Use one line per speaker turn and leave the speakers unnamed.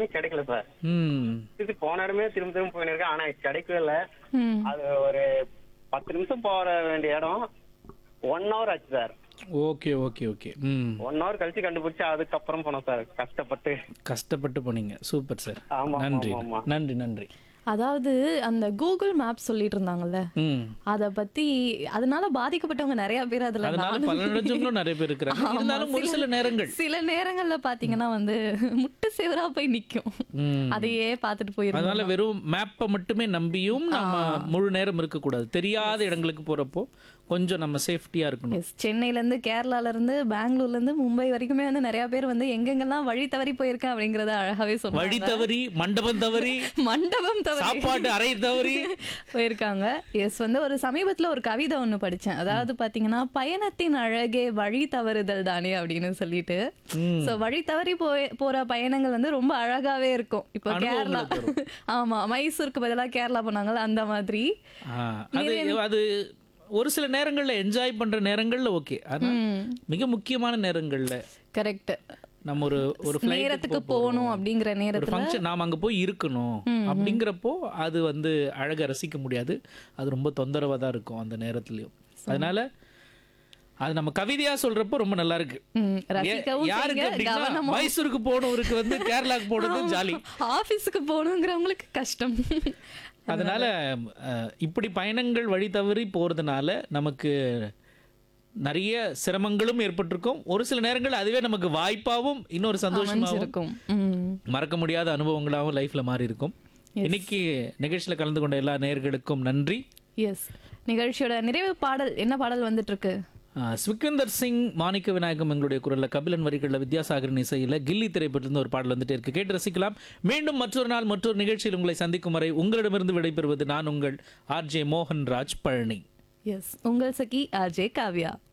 இடமே கிடைக்கல சார்
ம்
இது போன இடமே திரும்ப திரும்ப போயின்னு இருக்கேன் ஆனா கிடைக்கவே இல்ல
ம்
அது ஒரு பத்து நிமிஷம் போற வேண்டிய இடம் ஒன் ஹவர் ஆச்சு சார்
ஓகே ஓகே ஓகே ம்
ஒன் ஹவர் கழிச்சு கண்டுபிடிச்சு அதுக்கப்புறம் போனோம் சார் கஷ்டப்பட்டு
கஷ்டப்பட்டு போனீங்க சூப்பர் சார்
ஆமா, ஆமா,
நன்றி
ஆமா.
நன்றி நன்றி
அதாவது அந்த கூகுள் மேப் சொல்லிட்டு இருந்தாங்கல்ல
ம்
அத பத்தி அதனால பாதிக்கப்பட்டவங்க நிறைய பேர் அதுல
அதனால
நானும்
பலனடைஞ்சவங்களும் நிறைய பேர் இருக்கிறாங்க
ஆமா,
இருந்தாலும் ஒரு சில நேரங்கள்
சில நேரங்கள்ல பாத்தீங்கன்னா வந்து முட்டு சேவரா போய் நிக்கும்
ம்.
அதையே பார்த்துட்டு போயிருந்தோம்
அதனால வெறும் மேப்பை மட்டுமே நம்பியும் நம்ம முழு நேரம் இருக்கக்கூடாது தெரியாத இடங்களுக்கு போறப்போ கொஞ்சம் நம்ம சேஃப்டியா இருக்கணும்
எஸ் சென்னையில இருந்து கேரளால இருந்து பெங்களூர்ல இருந்து மும்பை வரைக்குமே வந்து நிறைய பேர் வந்து எங்கெங்கெல்லாம் வழி தவறி போயிருக்கேன் அப்படிங்கறத அழகாவே
வழி
சொன்னாங்க
தவறி மண்டபம் தவறி
மண்டபம் தவறி
சாப்பாட்டு அறை தவறி
போயிருக்காங்க எஸ் வந்து ஒரு சமீபத்துல ஒரு கவிதை ஒண்ணு படிச்சேன் அதாவது பாத்தீங்கன்னா பயணத்தின் அழகே வழி தவறுதல் தானே அப்படின்னு சொல்லிட்டு சோ வழி தவறி போய் போற பயணங்கள் வந்து ரொம்ப அழகாவே இருக்கும் இப்போ கேரளா
அனுபவங்களை
ஆமா மைசூருக்கு பதிலா கேரளா போனாங்கல்ல அந்த மாதிரி
ஆ, அது அது ஒரு சில நேரங்கள்ல என்ஜாய் பண்ற நேரங்கள்ல ஓகே ஆனா மிக முக்கியமான நேரங்கள்ல
கரெக்ட்
நம்ம ஒரு ஒரு flight
நேரத்துக்கு
க்கு போறோம்.
போகணும் அப்படிங்கிற
ஒரு
நேரத்துல
ஃபங்க்ஷன் நாம அங்க போய் இருக்கணும் அப்படிங்கிறப்போ அது வந்து அழகா ரசிக்க முடியாது அது ரொம்ப தொந்தரவா தான் இருக்கும் அந்த நேரத்துலயும் அதனால அது நம்ம கவிதையா சொல்றப்போ ரொம்ப நல்லா இருக்கு
ம்,
ஏ-
ரசிக்கவும்
யாருக்கு
செய்யுங்க,
அப்படின்னா
கவனமா
மைசூருக்கு போனவருக்கு வந்து கேரளாக்கு போனது ஜாலி
ஆபீஸுக்கு போகணுங்கிறவங்களுக்கு கஷ்டம்
அதனால அஹ், இப்படி பயணங்கள் வழி தவறி போறதுனால நமக்கு நிறைய சிரமங்களும் ஏற்பட்டிருக்கும் ஒரு சில நேரங்கள் அதுவே நமக்கு வாய்ப்பாவும் இன்னொரு சந்தோஷமாவும்
இருக்கும் ம்.
மறக்க முடியாத அனுபவங்களாகவும் லைஃப்ல மாறி இருக்கும் இன்னைக்கு நிகழ்ச்சியில கலந்து கொண்ட எல்லா நேயர்களுக்கும் நன்றி
எஸ் நிகழ்ச்சியோட நிறைவு பாடல் என்ன பாடல் வந்துட்டு இருக்கு
அஹ், ஸ்விக்கந்தர் சிங் மாணிக்க விநாயகம் எங்களுடைய குரல்ல கபிலன் வரிகளில் வித்யாசாகரின் இசையில கில்லி திரைப்படத்திலிருந்து ஒரு பாடல் வந்துட்டு இருக்கு கேட்டு ரசிக்கலாம் மீண்டும் மற்றொரு நாள் மற்றொரு நிகழ்ச்சியில் உங்களை சந்திக்கும் வரை உங்களிடமிருந்து விடைபெறுவது நான் உங்கள் ஆர்ஜே மோகன் ராஜ் பழனி
எஸ் உங்கள் சகி ஆர்ஜே காவ்யா